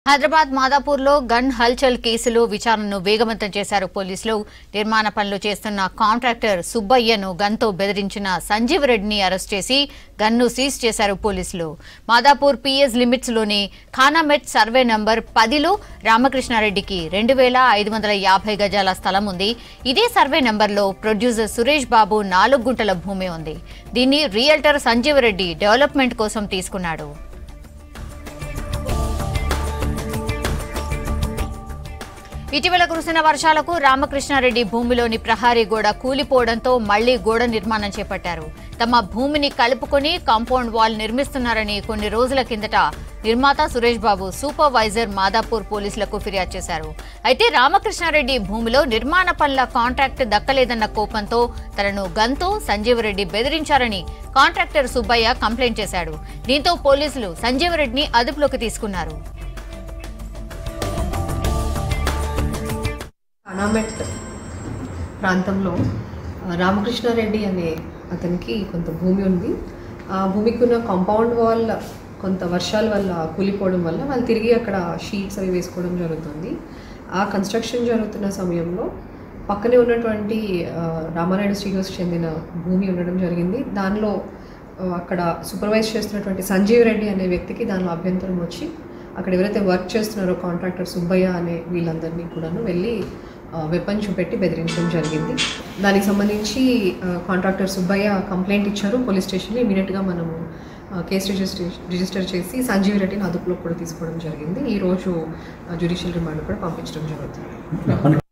Hyderabad మాదాపూర్లో gun హల్చల్ కేసులో విచారణను వేగవంతం చేశారు పోలీసులు నిర్మాణ పనులు చేస్తున్న కాంట్రాక్టర్ సుబ్బయ్యను గన్తో బెదిరించిన సంజీవ్ రెడ్డిని అరెస్ట్ చేసి గన్ను సీజ్ చేశారు పోలీసులు మాదాపూర్ పిఎస్ లిమిట్స్ లోని ఖానామెట్ సర్వే నంబర్ పదిలో రామకృష్ణారెడ్డికి రెండు వేల ఐదు వందల యాభై గజాల స్థలం ఉంది ఇదే సర్వే నంబర్లో ప్రొడ్యూసర్ సురేష్ బాబు నాలుగు గుంటల భూమి ఉంది దీన్ని రియల్టర్ సంజీవ్ రెడ్డి డెవలప్మెంట్ కోసం తీసుకున్నాడు ఇటీవల కురిసిన వర్షాలకు రామకృష్ణారెడ్డి భూమిలోని ప్రహారీ గోడ కూలిపోవడంతో మళ్లీ గోడ నిర్మాణం చేపట్టారు తమ భూమిని కలుపుకొని కాంపౌండ్ వాల్ నిర్మిస్తున్నారని కొన్ని రోజుల కిందట నిర్మాత సురేష్ బాబు సూపర్వైజర్ మాదాపూర్ పోలీసులకు ఫిర్యాదు చేశారు అయితే రామకృష్ణారెడ్డి భూమిలో నిర్మాణ పనుల కాంట్రాక్ట్ దక్కలేదన్న కోపంతో తనను గన్తో సంజీవరెడ్డి బెదిరించారని కాంట్రాక్టర్ సుబ్బయ్య కంప్లైంట్ చేశాడు దీంతో పోలీసులు సంజీవరెడ్డిని అదుపులోకి తీసుకున్నారు అనామెట్ ప్రాంతంలో ఆ, రామకృష్ణారెడ్డి అనే అతనికి కొంత భూమి ఉంది ఆ భూమికి ఉన్న కాంపౌండ్ వాల్ కొంత వర్షాల వల్ల కూలిపోవడం వల్ల వాళ్ళు తిరిగి అక్కడ షీట్స్ అవి వేసుకోవడం జరుగుతుంది ఆ కన్స్ట్రక్షన్ జరుగుతున్న సమయంలో పక్కనే ఉన్నటువంటి ఆ, రామానాయుడు స్టూడియోస్కి చెందిన భూమి ఉండడం జరిగింది దానిలో ఆ, అక్కడ సూపర్వైజ్ చేస్తున్నటువంటి సంజీవ్ రెడ్డి అనే వ్యక్తికి దానిలో అభ్యంతరం వచ్చి అక్కడ ఎవరైతే వర్క్ చేస్తున్నారో కాంట్రాక్టర్ సుబ్బయ్య అనే వీళ్ళందరినీ కూడాను వెళ్ళి వెపన్ చూపెట్టి బెదిరించడం జరిగింది దానికి సంబంధించి కాంట్రాక్టర్ సుబ్బయ్య కంప్లైంట్ ఇచ్చారు పోలీస్ స్టేషన్లో ఇమీడియట్గా మనము కేసు రిజిస్టర్ రిజిస్టర్ చేసి సంజీవ్ రెడ్డిని అదుపులోకి కూడా తీసుకోవడం జరిగింది ఈరోజు జ్యుడిషియల్ రిమాండ్ కూడా పంపించడం జరుగుతుంది